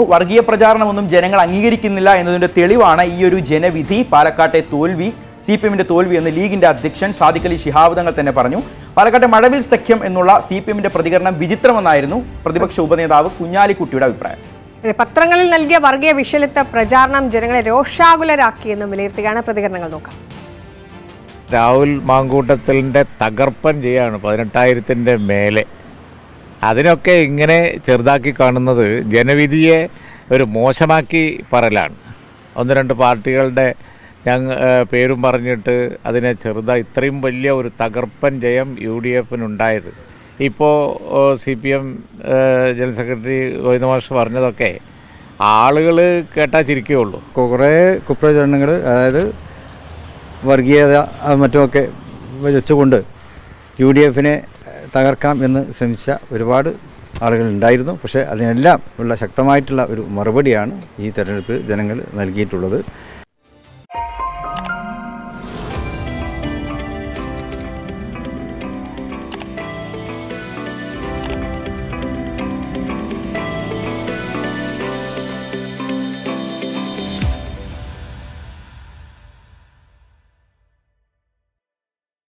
വർഗീയ പ്രചാരണമൊന്നും ജനങ്ങൾ അംഗീകരിക്കുന്നില്ല എന്നതിന്റെ തെളിവാണ് ഈ ഒരു ജനവിധി പാലക്കാട്ടെ തോൽവി സി പി എമ്മിന്റെ തോൽവി എന്ന് ലീഗിന്റെ അധ്യക്ഷൻ സാദിഖ് അലി ശിഹാബ് തങ്ങൾ തന്നെ പറഞ്ഞു പാലക്കാട്ടെ മഴവിൽ സഖ്യം എന്നുള്ള സി പി എമ്മിന്റെ പ്രതികരണം വിചിത്രമെന്നായിരുന്നു പ്രതിപക്ഷ ഉപനേതാവ് കുഞ്ഞാലിക്കുട്ടിയുടെ അഭിപ്രായം അതെ, പത്രങ്ങളിൽ നൽകിയ വർഗീയ വിഷലിത്ത പ്രചാരണം ജനങ്ങളെ രോഷാകുലരാക്കിയെന്നും വിലയിരുത്തുകയാണ് പ്രതികരണങ്ങൾ നോക്കാം രാഹുൽ മാങ്കൂട്ടത്തിലിൻ്റെ തകർപ്പൻ ചെയ്യാണ് പതിനെട്ടായിരത്തിൻ്റെ മേലെ അതിനൊക്കെ ഇങ്ങനെ ചെറുതാക്കി കാണുന്നത് ജനവിധിയെ ഒരു മോശമാക്കി പറയലാണ് ഒന്ന് രണ്ട് പാർട്ടികളുടെ ഞങ്ങ ഏഹ് പേരും പറഞ്ഞിട്ട് അതിനെ ചെറുതാ ഇത്രയും വലിയ ഒരു തകർപ്പൻ ജയം യു ഡി എഫിനുണ്ടായത് ഇപ്പോൾ C P M general secretary Govinda മാഷ് പറഞ്ഞതൊക്കെ ആളുകൾ കേട്ടാൽ ചിരിക്കുകയുള്ളൂ കുറേ കുപ്രചരണങ്ങൾ അതായത് വർഗീയത അത് മറ്റുമൊക്കെ വെച്ചുകൊണ്ട് യു ഡി എഫിനെ തകർക്കാം എന്ന് ശ്രമിച്ച ഒരുപാട് ആളുകൾ ഉണ്ടായിരുന്നു പക്ഷേ അതിനെല്ലാം ഉള്ള ശക്തമായിട്ടുള്ള ഒരു മറുപടിയാണ് ഈ തെരഞ്ഞെടുപ്പിൽ ജനങ്ങൾ നൽകിയിട്ടുള്ളത്